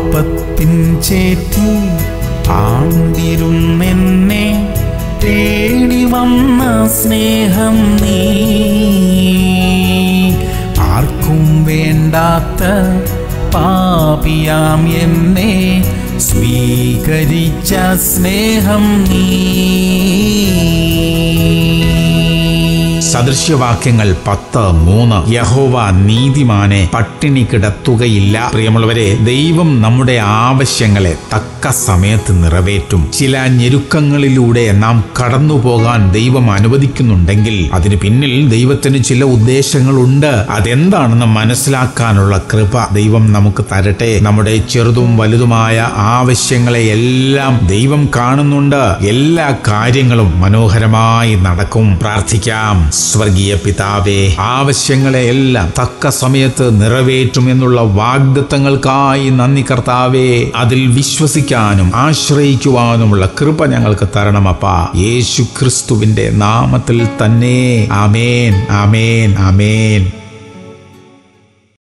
പാപത്തിൻ ചേറ്റി ആണ്ടിരുന്നെന്നെ തേടി വന്ന സ്നേഹം നീ ആർക്കും വേണ്ടാത്ത പാപിയാം എന്നെ സ്വീകരിച്ച സ്നേഹം നീ സദൃശ്യവാക്യങ്ങൾ പത്ത് മൂന്ന് യഹോവ നീതിമാനെ പട്ടിണി കിടത്തുകയില്ല പ്രിയമുള്ളവരെ ദൈവം നമ്മുടെ ആവശ്യങ്ങളെ തക്ക സമയത്ത് നിറവേറ്റും ചില ഞെരുക്കങ്ങളിലൂടെ നാം കടന്നു പോകാൻ ദൈവം അനുവദിക്കുന്നുണ്ടെങ്കിൽ അതിന് പിന്നിൽ ദൈവത്തിന് ചില ഉദ്ദേശങ്ങളുണ്ട് അതെന്താണെന്ന് മനസ്സിലാക്കാനുള്ള കൃപ ദൈവം നമുക്ക് തരട്ടെ നമ്മുടെ ചെറുതും വലുതുമായ ആവശ്യങ്ങളെ എല്ലാം ദൈവം കാണുന്നുണ്ട് എല്ലാ കാര്യങ്ങളും മനോഹരമായി നടക്കും പ്രാർത്ഥിക്കാം സ്വർഗീയ പിതാവേ ആവശ്യങ്ങളെ എല്ലാം തക്ക സമയത്ത് നിറവേറ്റും എന്നുള്ള വാഗ്ദത്തങ്ങൾക്കായി നന്ദി കർത്താവേ അതിൽ വിശ്വസിക്കാനും ആശ്രയിക്കുവാനുമുള്ള കൃപ ഞങ്ങൾക്ക് തരണമപ്പാ യേശു ക്രിസ്തുവിന്റെ നാമത്തിൽ തന്നെ ആമേൻ ആമേൻ ആമേൻ